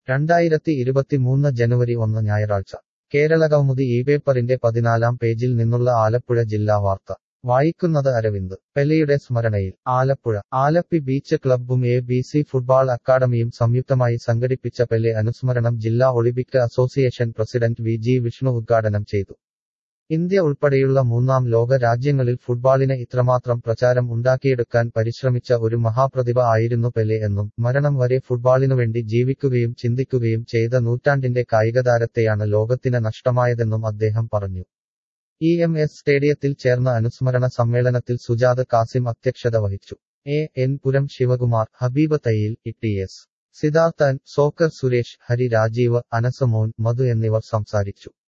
രണ്ടായിരത്തി ഇരുപത്തിമൂന്ന് ജനുവരി ഒന്ന് ഞായറാഴ്ച കേരളകൗമുദി ഈ പേപ്പറിന്റെ പതിനാലാം പേജിൽ നിന്നുള്ള ആലപ്പുഴ ജില്ലാ വാർത്ത വായിക്കുന്നത് അരവിന്ദ് പെലെയുടെ സ്മരണയിൽ ആലപ്പുഴ ആലപ്പി ബീച്ച് ക്ലബ്ബും എ ബി സി ഫുട്ബാൾ അക്കാദമിയും സംയുക്തമായി സംഘടിപ്പിച്ച പെലെ അനുസ്മരണം ജില്ലാ Olympic association president V G Vishnu ഉദ്ഘാടനം ചെയ്തു ഇന്ത്യ ഉൾപ്പെടെയുള്ള മൂന്നാം ലോക രാജ്യങ്ങളിൽ ഫുട്ബാളിന് ഇത്രമാത്രം പ്രചാരം ഉണ്ടാക്കിയെടുക്കാൻ പരിശ്രമിച്ച ഒരു മഹാപ്രതിഭ ആയിരുന്നു പെലെ എന്നും മരണം വരെ ഫുട്ബാളിനുവേണ്ടി ജീവിക്കുകയും ചിന്തിക്കുകയും ചെയ്ത നൂറ്റാണ്ടിന്റെ കായികതാരത്തെയാണ് ലോകത്തിന് നഷ്ടമായതെന്നും അദ്ദേഹം പറഞ്ഞു ഇ എം എസ് സ്റ്റേഡിയത്തിൽ ചേർന്ന അനുസ്മരണ സമ്മേളനത്തിൽ സുജാത കാസിം അധ്യക്ഷത വഹിച്ചു A N Puram Sivakumar Habeeb Thayyil E T S Sidharthan soccer Suresh Hari Rajeev Anasmon Madhu എന്നിവർ സംസാരിച്ചു